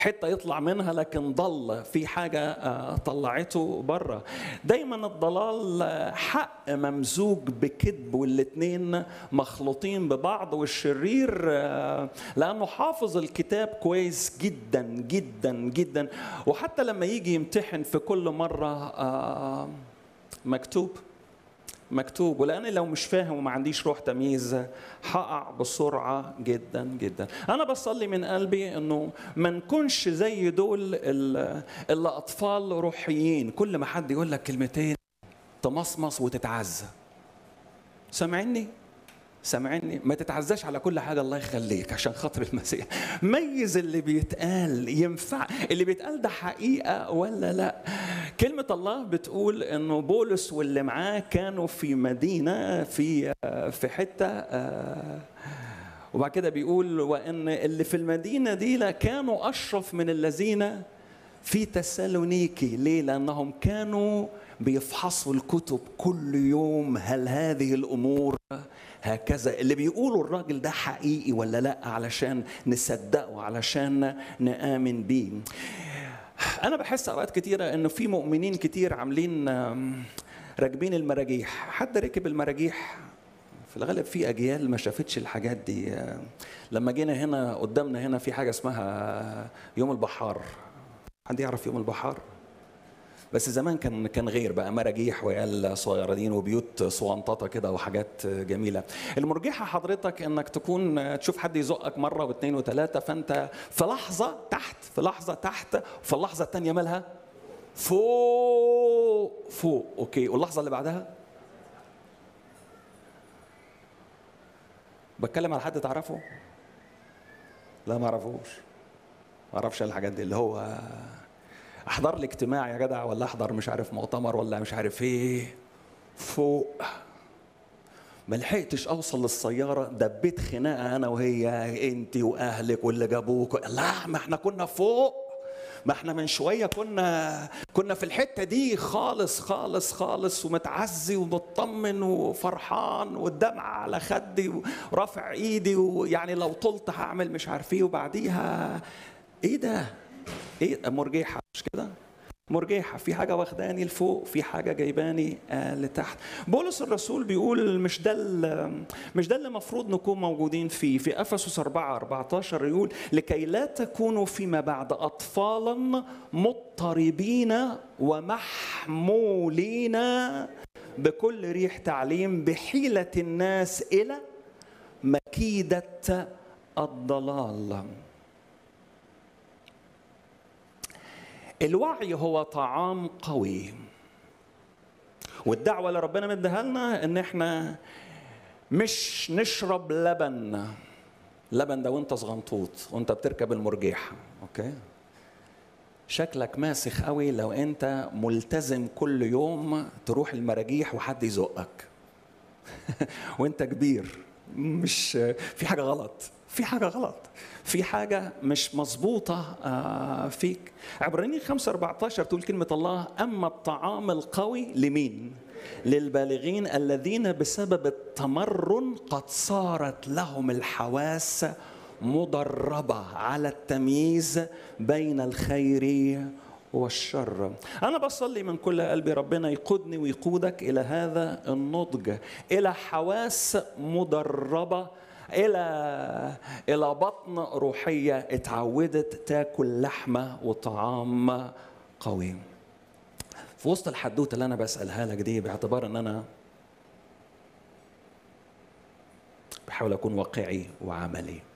حته يطلع منها لكن ضل في حاجه آه، طلعته بره دايما الضلال آه، حق ممزوج بكذب والاتنين مخلوطين ببعض والشرير آه، لانه حافظ الكتاب كويس جدا جدا جدا وحتى لما يجي يمتحن في كل مره آه، مكتوب مكتوب ولاني لو مش فاهم وما عنديش روح تمييز هقع بسرعه جدا جدا انا بصلي من قلبي انه ما نكونش زي دول ال- اللي اطفال روحيين كل ما حد يقول لك كلمتين تمصمص وتتعزى سامعني سامعني ما تتعزاش على كل حاجه الله يخليك عشان خاطر المسيح ميز اللي بيتقال ينفع اللي بيتقال ده حقيقه ولا لا كلمه الله بتقول انه بولس واللي معاه كانوا في مدينه في في حته آه، وبعد كده بيقول وان اللي في المدينه دي لا كانوا اشرف من الذين في تسالونيكي ليه لانهم كانوا بيفحصوا الكتب كل يوم هل هذه الامور هكذا اللي بيقولوا الراجل ده حقيقي ولا لا علشان نصدقه علشان نآمن بيه انا بحس اوقات كتيره انه في مؤمنين كتير عاملين آم، راكبين المراجيح حد ركب المراجيح في الغالب في اجيال ما شافتش الحاجات دي آه، لما جينا هنا قدامنا هنا في حاجه اسمها يوم البحار حد يعرف يوم البحار بس زمان كان كان غير بقى مراجيح وعيال صغيرين وبيوت صوانططه كده وحاجات جميله المرجحه حضرتك انك تكون تشوف حد يزقك مره واثنين وثلاثه فانت في لحظه تحت في لحظه تحت وفي اللحظه الثانيه مالها فوق فوق اوكي واللحظه اللي بعدها بتكلم على حد تعرفه لا ما اعرفوش ما اعرفش الحاجات دي اللي هو احضر لي اجتماع يا جدع ولا احضر مش عارف مؤتمر ولا مش عارف ايه فوق ما لحقتش اوصل للسياره دبيت خناقه انا وهي انت واهلك واللي جابوك لا ما احنا كنا فوق ما احنا من شويه كنا كنا في الحته دي خالص خالص خالص ومتعزي ومطمن وفرحان والدمعه على خدي ورافع ايدي ويعني لو طلت هعمل مش عارف ايه وبعديها ايه ده؟ ايه مرجيحه مش كده؟ مرجيحه في حاجه واخداني لفوق في حاجه جايباني آه لتحت بولس الرسول بيقول مش ده ال- مش ده اللي المفروض نكون موجودين فيه في افسس 4 14 يقول لكي لا تكونوا فيما بعد اطفالا مضطربين ومحمولين بكل ريح تعليم بحيله الناس الى مكيده الضلال الوعي هو طعام قوي والدعوه اللي ربنا مديها لنا ان احنا مش نشرب لبن لبن ده وانت صغنطوط وانت بتركب المرجيحه اوكي شكلك ماسخ قوي لو انت ملتزم كل يوم تروح المراجيح وحد يزقك وانت كبير مش في حاجه غلط في حاجه غلط في حاجه مش مظبوطه آه، فيك عبرانيين 5 14 تقول كلمه الله اما الطعام القوي لمين للبالغين الذين بسبب التمرن قد صارت لهم الحواس مدربه على التمييز بين الخير والشر أنا بصلي من كل قلبي ربنا يقودني ويقودك إلى هذا النضج إلى حواس مدربة إلى إلى بطن روحية اتعودت تاكل لحمة وطعام قوي في وسط الحدوتة اللي أنا بسألها لك دي باعتبار إن أنا بحاول أكون واقعي وعملي